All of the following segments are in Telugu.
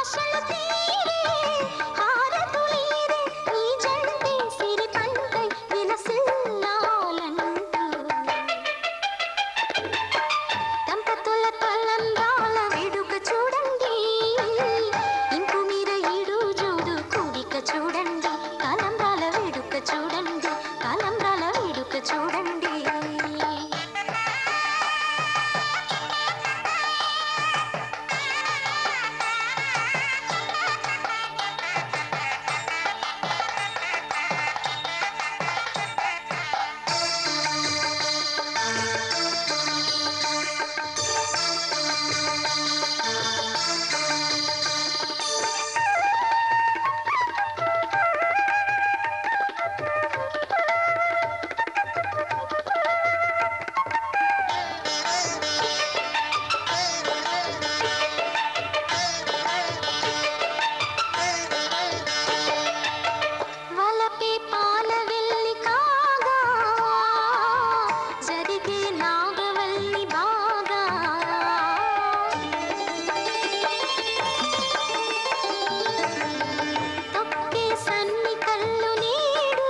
ఆశలు తీరే హారతులీరే ఈ జంటే సిరి పంటై విలసిల్లాలంటూ దంపతుల తలంబ్రాల వేడుక చూడండి ఇంకు మీద ఈడు జోడు కూడిక చూడండి తలంబ్రాల వేడుక చూడండి తలంబ్రాల వేడుక చూడండి వలపే పాల వెళ్ళి కాగా జరిగే నాగవల్లి బాగా తొక్కే సన్ని కళ్ళు నీడు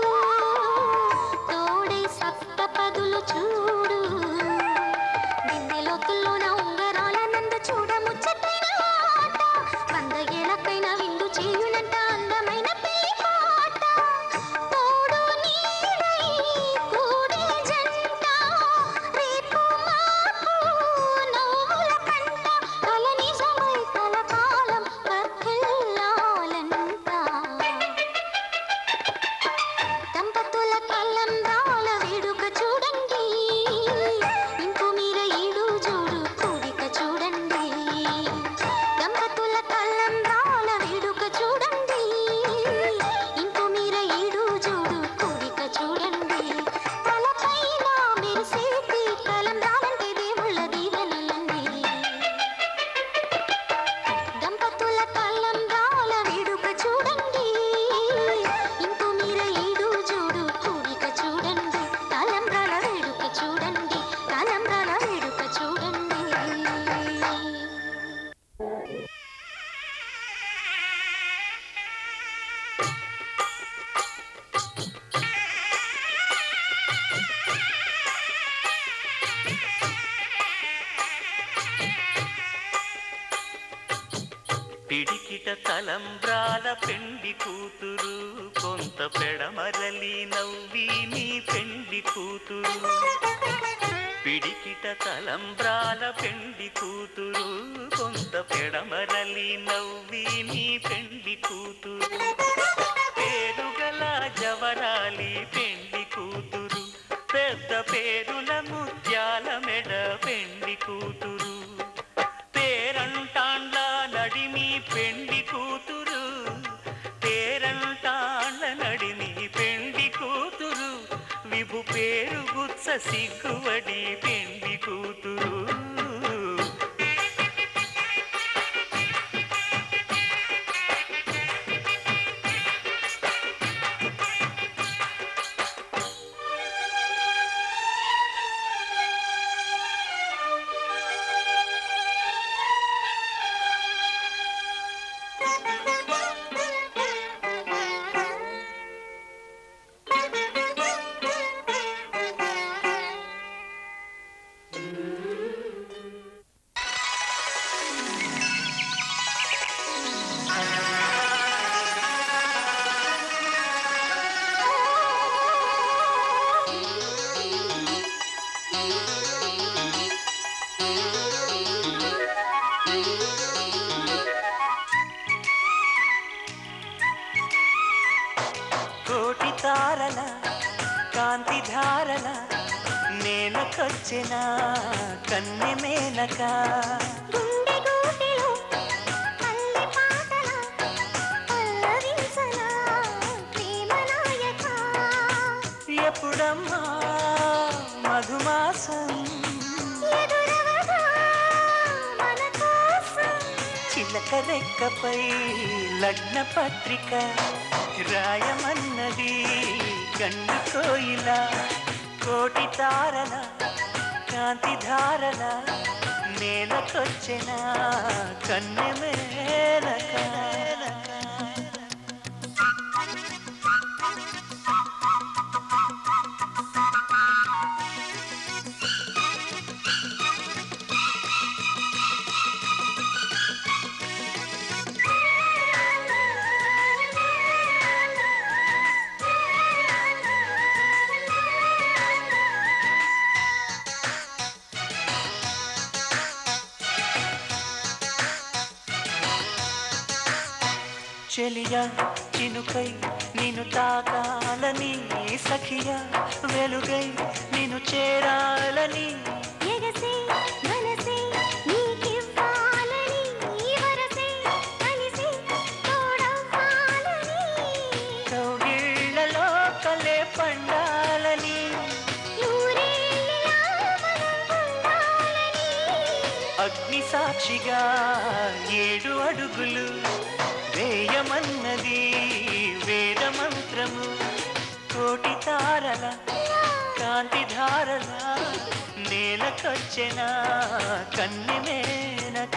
తోడే సప్త పదులు చూడు బిందెలోతుల్లోన ఉంగరాల నంద చూడ ముచ్చటైన ఆట వంద ఏళ్ళకైన విందు చేయునంట అందమైన పెళ్లి పాట తోడు నీడై కూడే జంట రేపు మాపు నవ్వుల కంట కల నిజమై కలకాలం వర్ధిల్లాలంట దంపతుల కళ్ళందాల వేడుక చూడండి ఇంకు మీర ఈడు జోడు కూడిక చూడండి దంపతుల కళ్ళందాల వేడుక చూడండి ఇంకు మీర ఈడు జోడు కూడిక చూడండి తలపైన మెరిసేటి కలందాలంటే దేవుళ్ళ దీవెనలండి దంపతుల కళ్ళందాల వేడుక చూడండి ఇంకు మీర ఈడు జోడు కూడిక చూడండి తలంబ్రాల వేడుక చూడండి తలంబ్రాల వేడుక చూడండి పిడికిట తలంబ్రాల పెండి కూతురు కొంత పెడమరలి నవ్వి నీ పెండి కూతురు పిడికిట తలంబ్రాల పెండి కూతురు కొంత పెడమరలి నవ్వి నీ పెండి కూతురు పేరుగల జవరాలి పెండి కూతురు పెద్ద పేరుల ముత్యాల మెడ పెండి కూతురు పేరంటాండ్ల నడిమి పెండి కూతురు పేరంటాండ్ల నడిమి పెండి కూతురు విభు పేరు గుత్స సిగ్గువడి పెండి కూతురు కోటి తారల కాంతి ధారల నేలకొచ్చిన కన్నె మేనక గుండె గూటిలో పల్లె పాటల పల్లవించన ప్రేమ నాయక ఎప్పుడమ్మా మధుమాసం ఎదురవగా మన కోసం చిలక రెక్కపై లగ్న పత్రిక రాయమన్నది కన్ను కోయిల కోటి తారల కాంతి ధారల నేలకొచ్చిన కన్నె మేనక చెలియా చినుకై నిన్ను తాకాలని సఖియా వెలుగై నిన్ను చేరాలని ఎగసే మనసే నీకివ్వాలని వరసే కలిసి తోడవ్వాలని కౌగిళ్లలో కలే పండాలని నూరేళ్ళలా మనం ఉండాలని అగ్ని సాక్షిగా ఏడు అడుగులు వేయమన్నది వేద మంత్రము కోటి తారల కాంతి ధారల నేలకొచ్చెన కన్ని మేనక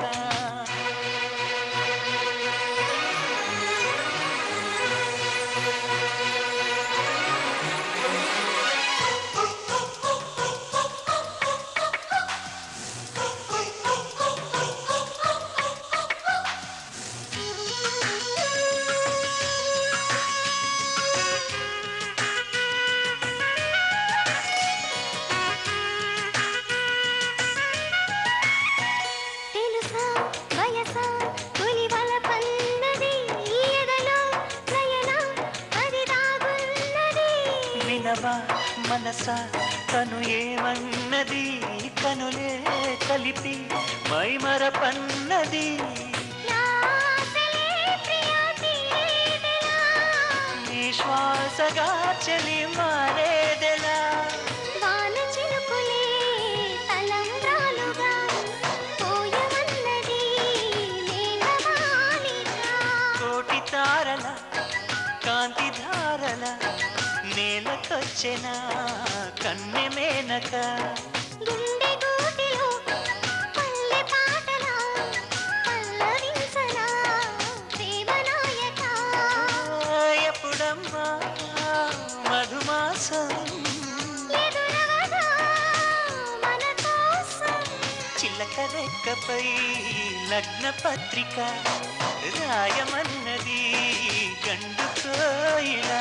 తెలుసా వయసా తొలివల పన్నది ఎదలో నయన అది దాగున్నది వినవా మనస తను ఏమన్నది కనులే కలిపి మైమరపన్నది నాసలే ప్రియా తీరేదెలా నీ శ్వాసగా చలి మారేదెలా వాన చినుకులే తలంబ్రాలుగా పోయమన్నది మేఘమాలిగా కోటి తారల కాంతి ధారల నేలకొచ్చెన కన్నె మేనక గుండె గూటిలో పల్లె పాటలా పల్లవించనా ప్రేమ నాయక ఎప్పుడమ్మా మధుమాసం ఎదురవగా మన కోసం చిల్లక రెక్కపై లగ్న పత్రిక రాయమన్నది గండు కోయిలా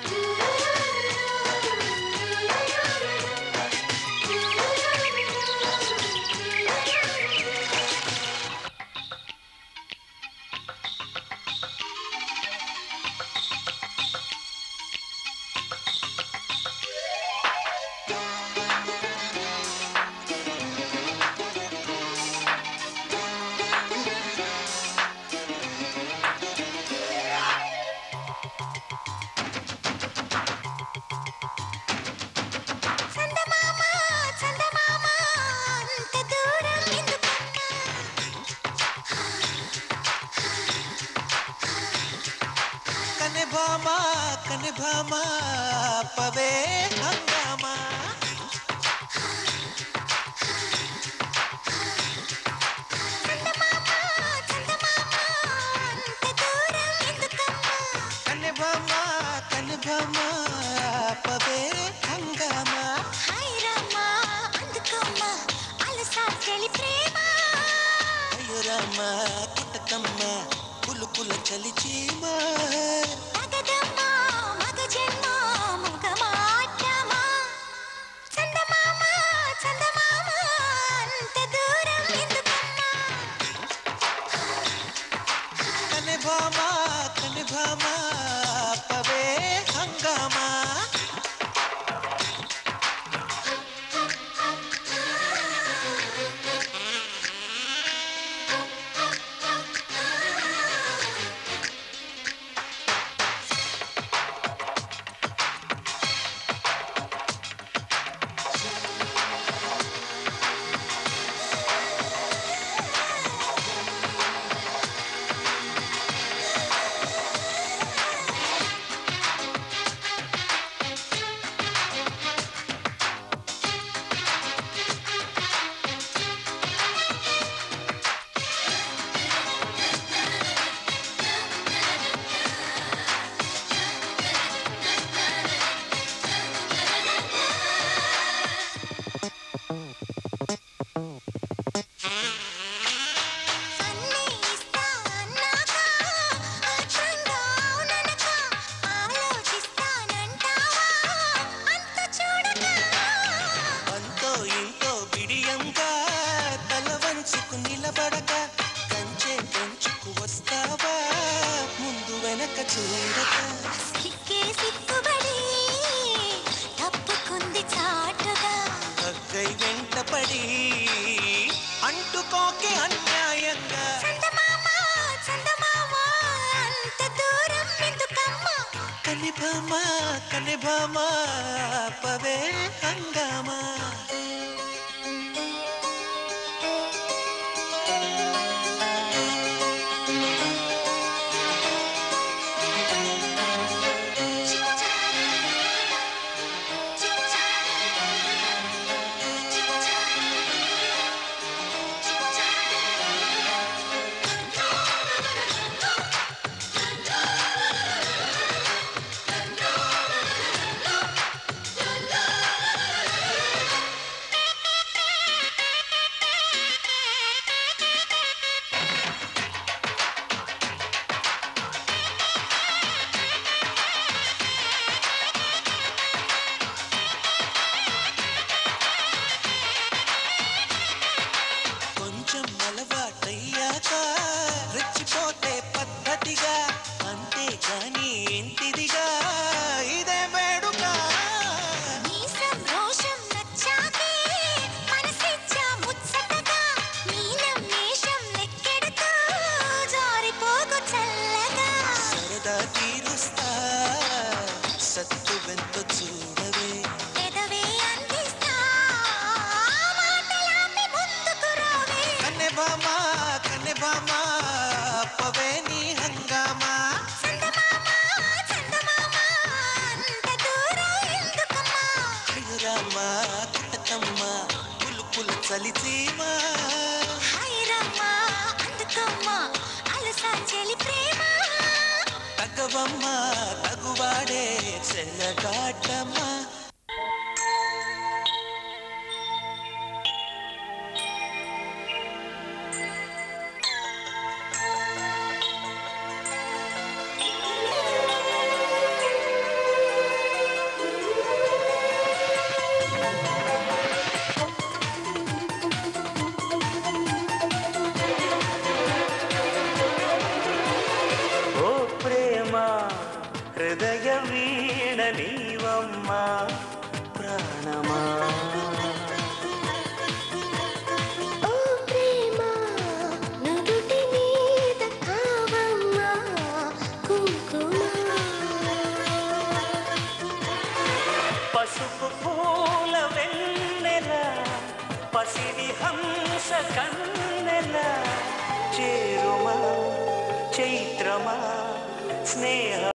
చందమామ చందమామ అంత దూరం ఎందుకన్నా కనిభామా కనిభామా పవే హంగామా చందమామ చందమామ అంత దూరం ఎందుకన్నా కనిభామా కనిభామా పవే హంగామా హాయ్ రామా అందుకోమ్మా అలసా చెలి ప్రేమ అయ్యురమ్మా కిటకమ్మా పులుకుల చలిచీమా మగదమ్మా మగ జన్మ మగ మాటమా చందమామ చందమామ అంత దూరం ఎందుకన్నా కనిభామా కనిభామా పవే హంగామా చూడక సిక్కే సిక్కుబడి తప్పుకుంది చాటుగా అగ్గై వెంటపడి అంటుకోకే అన్యాయంగా చందమామ చందమామ అంత దూరం ఎందుకమ్మా కనిభామ కనిభామ పవే హంగామా కొంచెం అలవాటయ్యాక రెచ్చిపోతే పద్ధతిగా అంతేగాని ఇంటిదిగా ఇదే వేడుక మీసం రోషం నచ్చాకే మనసిచ్చా ముచ్చటగా నీలం నేషం లెక్కెడుతూ జారిపోకు చల్లగా సరదా తీరుస్తా సత్తు వెంత చూడవే పెదవే అందిస్తా మాటలాపి ముందుకు రావే కన్నె భామ కన్నె భామ పవే నీ హంగామా చందమామ చందమామ అంత దూరం ఎందుకమ్మా రామ కుటకమ్మ పులుపుల చలిచీమా హాయ్ రమ్మా అందుకమ్మా అలసా చెలి ప్రేమ తగవమ్మ తగువాడే చెల్లగాటమ్మా ఓ ప్రేమ హృదయ వీణ నీవమ్మా ప్రాణమా ఓ ప్రేమ నుదుటి మీద కావమ్మా కుంకుమ పసుపు పూల వెన్నెల పసిడి హంస కన్నెల చేరుమా చైత్రమా స్నేహ